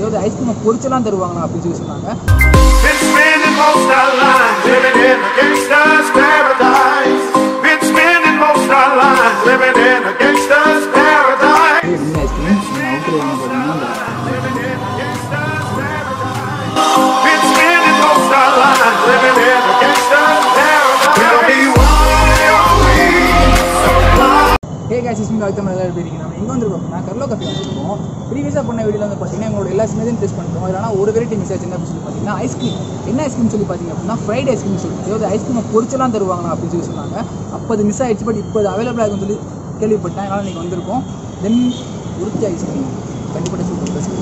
அதாவது ஐஸ்கிரீமை பொரிச்செல்லாம் தருவாங்களா அப்படின்னு சொல்லி சொன்னாங்க Been spending most our lives living in a gangster's paradise. Been spending most our lives living in a gangster's paradise. இது வெண்ணிலா ஐஸ்கிரீம் அவுட்டர் வந்து பார்த்தீங்கன்னா அந்த Been spending most our lives living in a gangster's paradise. Tell me why are we so blind? Hey guys is me வாழ்த்தம் எல்லாம் எப்படி இருக்கீங்க நம்ம எங்கே வந்திருக்கோம் அப்படின்னா கர்லோ கஃபே வந்திருக்கோம் ப்ரீவியஸாக பண்ண வீடியோவில் வந்து பார்த்தீங்கன்னா எங்களோட எல்லா ஸ்மெதையும் டெஸ்ட் பண்ணிட்டோம் அதனால் ஒரு வெரைட்டி மிஸ் ஆச்சு என்ன அப்படின்னு சொல்லி பார்த்தீங்கன்னா ஐஸ்கிரீம் என்ன ஐஸ்கிரீம் சொல்லி பார்த்தீங்க அப்படின்னா ஃப்ரைட் ஐஸ்கிரீம் சொல்லிட்டு அதாவது ஐஸ்கிரீமை பொரிச்செல்லாம் தருவாங்களா அப்படின்னு சொல்லி சொன்னாங்க அப்போ அது மிஸ் ஆயிடுச்சு பட் இப்போ அது அவைலபிள் ஆகும்னு சொல்லி கேள்விப்பட்டேன் அதனால் நீங்கள் வந்திருக்கோம் தென் உருத்தி ஐஸ்கிரீம் கண்டிப்பாக சூப்பர் பெஸ்ட்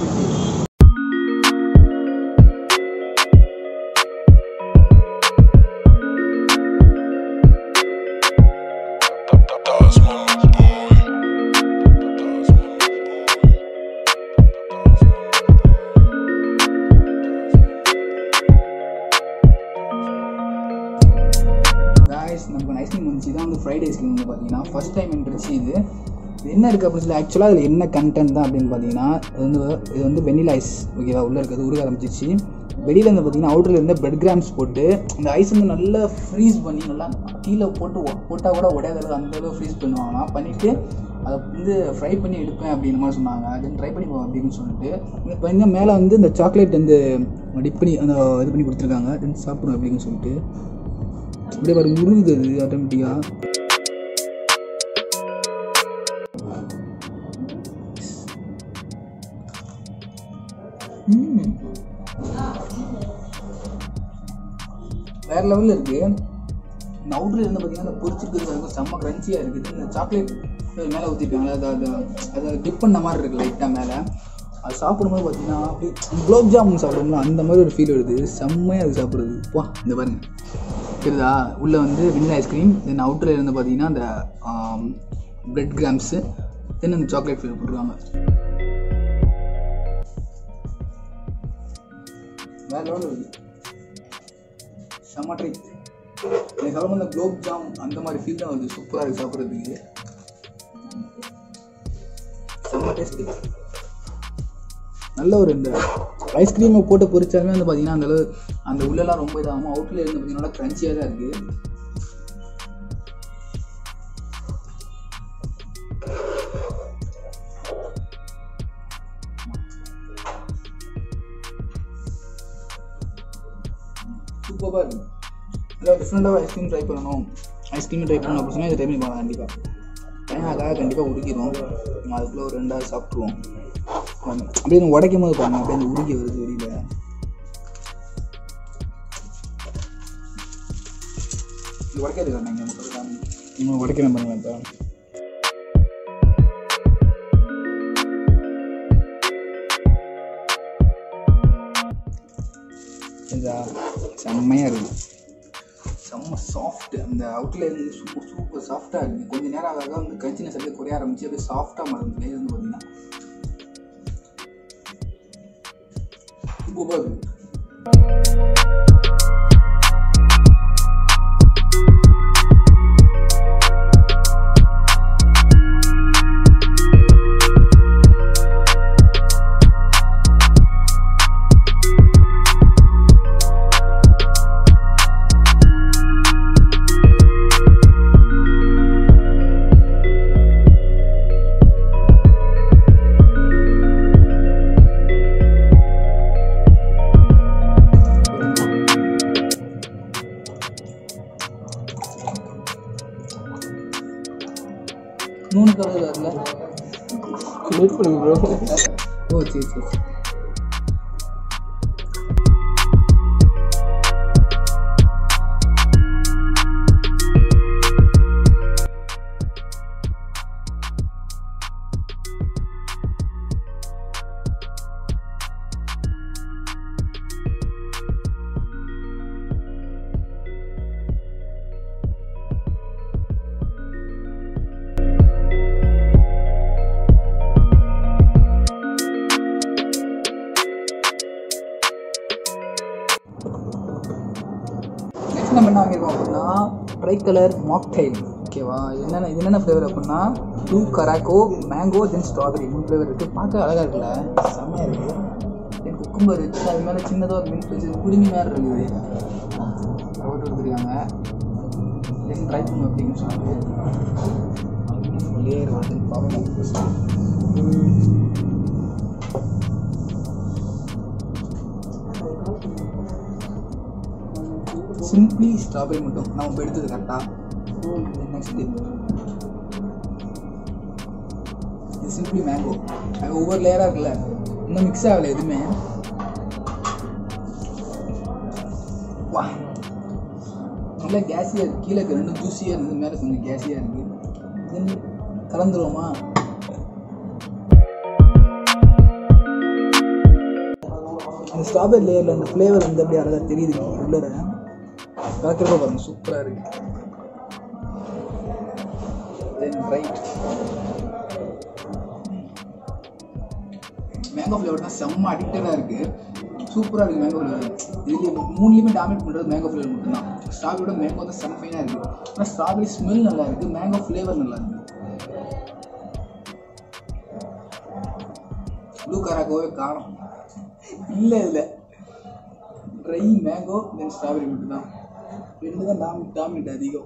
காய்ஸ் நமக்கு ஐஸ்கிரீம் வந்துச்சு தான் வந்து ஃப்ரைட் ஐஸ்கிரீம் வந்து பார்த்தீங்கன்னா ஃபஸ்ட் டைம் இருந்துச்சு இது இது என்ன இருக்குது அப்படின்னு சொல்லி ஆக்சுவலாக அதில் என்ன கண்டென்ட் தான் அப்படின்னு பார்த்தீங்கன்னா இது வந்து இது வந்து வெண்ணிலா ஐஸ் ஓகேவா உள்ளே இருக்கிறது உருக ஆரம்பிச்சிச்சு வெளியில் வந்து பார்த்தீங்கன்னா அவுட்டரில் இருந்து பிரெட் கிராம்ஸ் போட்டு அந்த ஐஸ் வந்து நல்லா ஃப்ரீஸ் பண்ணி நல்லா கீழே போட்டு ஒ- போட்டால் கூட உடையாத அளவு அந்த அளவு ஃப்ரீஸ் பண்ணுவாங்களாம் பண்ணிவிட்டு அதை வந்து ஃப்ரை பண்ணி எடுப்பேன் அப்படின்ற மாதிரி சொன்னாங்க தென் ட்ரை பண்ணி போ அப்படின்னு சொல்லிட்டு இப்போ இன்னும் மேலே வந்து இந்த சாக்லேட் வந்து டிப் பண்ணி அந்த இது பண்ணி கொடுத்துருக்காங்க தென் சாப்பிடுவோம் அப்படின்னு சொல்லிட்டு அப்படியே பாரு உருகுது அது ஆட்டோமேட்டிக்காக வேற லெவலில் இருக்கு இந்த அவுட்ல இருந்து பார்த்தீங்கன்னா அந்த பொரிச்சிருக்கிறது வந்து செம்ம கிரன்ச்சியாக இருக்குது இந்த சாக்லேட் மேலே ஊற்றிருக்காங்களே அது அது அதை டிப் பண்ண மாதிரி இருக்குது லைட்டாக மேலே அது சாப்பிடும்போது பார்த்தீங்கன்னா அப்படியே குலோப் ஜாமுன் சாப்பிடும்போது அந்த மாதிரி ஒரு ஃபீல் வருது செம்மையாக அது சாப்பிடுறது வா இந்த பாருங்க தெரியுதா உள்ளே வந்து வெண்ணிலா ஐஸ்கிரீம் தென் அவுட்டரில் இருந்து பார்த்தீங்கன்னா அந்த பிரெட் கிராம்ஸு தென் அந்த சாக்லேட் ஃபீல் போட்டுருக்காங்க வேற லெவலில் இருக்குது செம்ம ட்ரை எனக்கு சாப்பிடும் அந்த குலோப் ஜாம் அந்த மாதிரி ஃபீல் தான் வருது சூப்பராக இருக்குது சாப்பிட்றதுக்கு செம்ம டேஸ்ட்டு நல்ல ஒரு இந்த ஐஸ்கிரீமை போட்டு பொரிச்சாலுமே வந்து பார்த்தீங்கன்னா அந்த அளவு அந்த உள்ளெல்லாம் ரொம்ப இதாகும் அவுட்டில் இருந்து பார்த்தீங்கன்னா நல்லா க்ரன்ச்சியாக தான் இருக்குது சூப்பராக இருக்குது இல்லை டிஃப்ரெண்ட்டாக ஐஸ்கிரீம் ட்ரை பண்ணணும் ஐஸ்கிரீம் ட்ரை பண்ணணும் அப்படின்னு சொன்னால் இதை ட்ரை பண்ணி பார்க்கலாம் கண்டிப்பாக டைம் ஆகாத கண்டிப்பாக உருக்கிடும் அதுக்குள்ளே ஒரு ரெண்டாவது சாப்பிட்ருவோம் அப்படியே இந்த உடைக்கும் போது பாருங்க அப்படியே அந்த உருகி வருது வெளியில் இது உடைக்கிறது காரணம் இங்கே மட்டும் நீங்கள் உடைக்கிறேன் பாருங்க இப்போ இதா செம்மையாக இருக்குது செம்ம சாஃப்ட் அந்த அவுட்ல இருந்து சூப்பர் சூப்பர் சாஃப்டாக இருக்குது கொஞ்ச நேரம் ஆக ஆக அந்த கஞ்சினஸ் அப்படியே குறைய ஆரம்பிச்சு அப்படியே சாஃப்டாக மாறுது லேயர் வந்து பார்த்தீங்கன்னா சூப்பராக இருக்குது மூணு கலர் வரல வெயிட் பண்ணுங்க ப்ரோ ஓ சரி சரி சரி நெக்ஸ்ட் நம்ம என்ன வாங்கியிருக்கோம் அப்படின்னா ட்ரை கலர் மாக்டைல் ஓகேவா இது என்னென்ன இது என்னென்ன ஃப்ளேவர் அப்படின்னா blue curacao mango then strawberry மூணு ஃப்ளேவர் இருக்குது பார்க்க அழகாக இருக்குல்ல செம்மையாக இருக்குது ரொம்ப ரிச் அது மேலே சின்னதாக ஒரு மின்ட் வச்சு குடுமி மாதிரி இருக்குது போட்டு கொடுத்துருக்காங்க தென் ட்ரை பண்ணும் அப்படின்னு சொன்னாங்க லேயர் வந்து பார்ப்போம் சிம்பிளி ஸ்ட்ராபெரி மட்டும் நம்ம இப்போ எடுத்தது கரெக்டாக நெக்ஸ்ட் இது சிம்பிளி மேங்கோ அது ஒவ்வொரு லேயராக இருக்குல்ல இன்னும் மிக்ஸ் ஆகலை எதுவுமே வா நல்லா கேஸியாக இருக்குது கீழே இருக்க ரெண்டும் ஜூஸியாக இருந்தது மேலே கொஞ்சம் கேஸியாக இருக்குது தென் கலந்துருவோமா அந்த ஸ்ட்ராபெரி லேயரில் அந்த ஃப்ளேவர் வந்து அப்படியே அழகாக தெரியுது உள்ளர கலக்கிறப்ப பாருங்க சூப்பராக இருக்கு தென் ரைட் மேங்கோ ஃப்ளேவர் தான் செம்ம அடிக்டடாக இருக்குது சூப்பராக இருக்குது மேங்கோ ஃப்ளேவர் இதுலேயே மூணுலேயுமே டாமினேட் பண்ணுறது மேங்கோ ஃப்ளேவர் மட்டும்தான் ஸ்ட்ராபெரியோட மேங்கோ வந்து செம்ம ஃபைனாக இருக்குது ஆனால் ஸ்ட்ராபெரி ஸ்மெல் நல்லா இருக்குது மேங்கோ ஃப்ளேவர் நல்லா இருக்குது ப்ளூ கராக்கோவே காணும் இல்லை இல்லை ட்ரை மேங்கோ தென் ஸ்ட்ராபெரி மட்டும் தான் ரெண்டு தான் டாமி டாமினேட் அதிகம்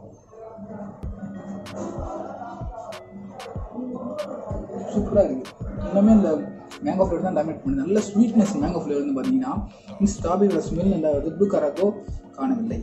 சூப்பராக இருக்குது இன்னுமே இந்த மேங்கோ ஃப்ளேவர் தான் டாமினேட் பண்ணுது நல்ல ஸ்வீட்னஸ் மேங்கோ ஃப்ளேவர் வந்து பார்த்தீங்கன்னா இந்த ஸ்ட்ராபெரியோட ஸ்மெல் நல்லா வருது ப்ளூ கராக்கோ காணவில்லை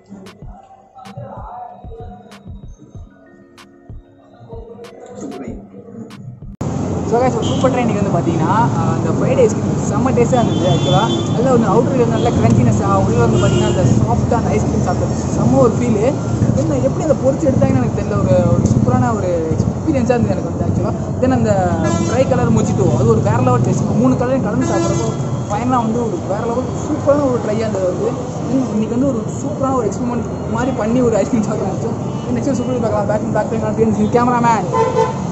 சூப்பராக ஸோ கைஸ் ஒரு சூப்பர் ட்ரெயின் வந்து பார்த்தீங்கன்னா ஆஹ் அந்த ஃப்ரைட் ஐஸ்கிரீம் செம்ம டேஸ்ட்டாக இருந்தது ஆக்சுவலாக நல்ல ஒரு அவுட்டர் நல்ல கிரன்ச்சினஸ்ஸாக உள்ள வந்து பார்த்தீங்கன்னா அந்த சாஃப்டாக அந்த ஐஸ்கிரீம் சாப்பிட்டது செம்ம ஒரு ஃபீலு என்ன எப்படி அதை பொரிச்சு எடுத்தாங்கன்னு எனக்கு தெரியல ஒரு ஒரு சூப்பரான ஒரு எக்ஸ்பீரியன்ஸாக இருந்தது எனக்கு வந்து ஆக்சுவலாக தென் அந்த ட்ரை கலர் முடிச்சிட்டோ அது ஒரு வேறு லெவல் டேஸ்ட் மூணு கலரையும் கலந்து சாப்பிட்றப்போ ஃபைனலாக வந்து ஒரு வேறு லெவல் சூப்பரான ஒரு ட்ரையாக இருந்தது வந்து தென் இன்னைக்கு வந்து ஒரு சூப்பரான ஒரு எக்ஸ்பெரிமெண்ட் மாதிரி பண்ணி ஒரு ஐஸ்கிரீம் சாப்பிட முடிச்சோம் நெக்ஸ்ட் சூப்பர் பார்க்கலாம் பேக் பேக் கேமராமேன்